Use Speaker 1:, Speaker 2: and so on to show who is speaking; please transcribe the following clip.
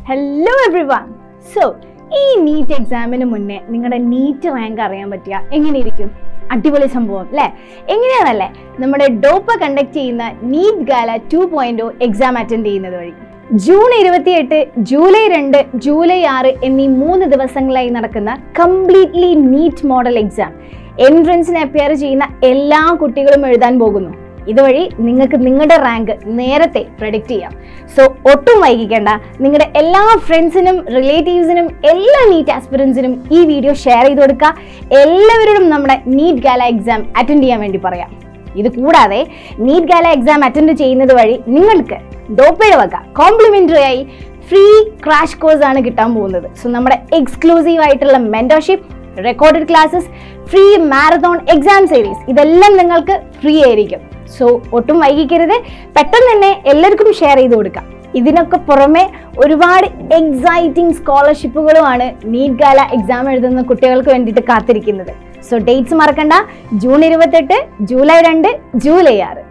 Speaker 1: hello everyone so ഈ NEET എക്സാമിന് മുന്നേ നിങ്ങളുടെ നീറ്റ് റാങ്ക് അറിയാൻ പറ്റിയ എങ്ങനെയിരിക്കും അടിപൊളി സംഭവം അല്ലേ എങ്ങനെയാണല്ലേ നമ്മുടെ ഡോപ്പ കണ്ടക്ട് ചെയ്യുന്ന NEET gala two point exam attend ചെയ്യുന്നത് വഴി ജൂൺ ഇരുപത്തിയെട്ട് ജൂലൈ രണ്ട് ജൂലൈ ആറ് എന്നീ മൂന്ന് ദിവസങ്ങളായി നടക്കുന്ന കംപ്ലീറ്റ്ലി നീറ്റ് മോഡൽ എക്സാം എൻട്രൻസിന് അപ്പിയർ ചെയ്യുന്ന എല്ലാ കുട്ടികളും എഴുതാൻ പോകുന്നു ഇതുവഴി നിങ്ങൾക്ക് നിങ്ങളുടെ റാങ്ക് നേരത്തെ പ്രഡിക്റ്റ് ചെയ്യാം സോ ഒട്ടും വൈകിക്കേണ്ട നിങ്ങളുടെ എല്ലാ ഫ്രണ്ട്സിനും റിലേറ്റീവ്സിനും എല്ലാ നീറ്റ് ആസ്പിറൻസിനും ഈ വീഡിയോ ഷെയർ ചെയ്ത് കൊടുക്കുക എല്ലാവരോടും നമ്മുടെ നീറ്റ് ഗാല എക്സാം അറ്റൻഡ് ചെയ്യാൻ വേണ്ടി പറയാം ഇത് കൂടാതെ നീറ്റ് ഗാല എക്സാം അറ്റൻഡ് ചെയ്യുന്നത് വഴി നിങ്ങൾക്ക് ഡോപ്പയുടെ വക കോംപ്ലിമെന്ററി ആയി ഫ്രീ ക്രാഷ് കോഴ്സ് ആണ് കിട്ടാൻ പോകുന്നത് സോ നമ്മുടെ എക്സ്ക്ലൂസീവ് ആയിട്ടുള്ള mentorship recorded classes free marathon exam series ഇതെല്ലാം നിങ്ങൾക്ക് ഫ്രീ ആയിരിക്കും സോ ഒട്ടും വൈകിക്കരുത് പെട്ടെന്ന് തന്നെ എല്ലാവർക്കും ഷെയർ ചെയ്ത് കൊടുക്കാം ഇതിനൊക്കെ പുറമെ ഒരുപാട് എക്സൈറ്റിംഗ് സ്കോളർഷിപ്പുകളുമാണ് നീറ്റ് ഗാല എക്സാം എഴുതുന്ന കുട്ടികൾക്ക് വേണ്ടിയിട്ട് കാത്തിരിക്കുന്നത് സോ ഡേറ്റ്സ് മറക്കണ്ട ജൂൺ ഇരുപത്തെട്ട് ജൂലൈ രണ്ട് ജൂലൈ ആറ്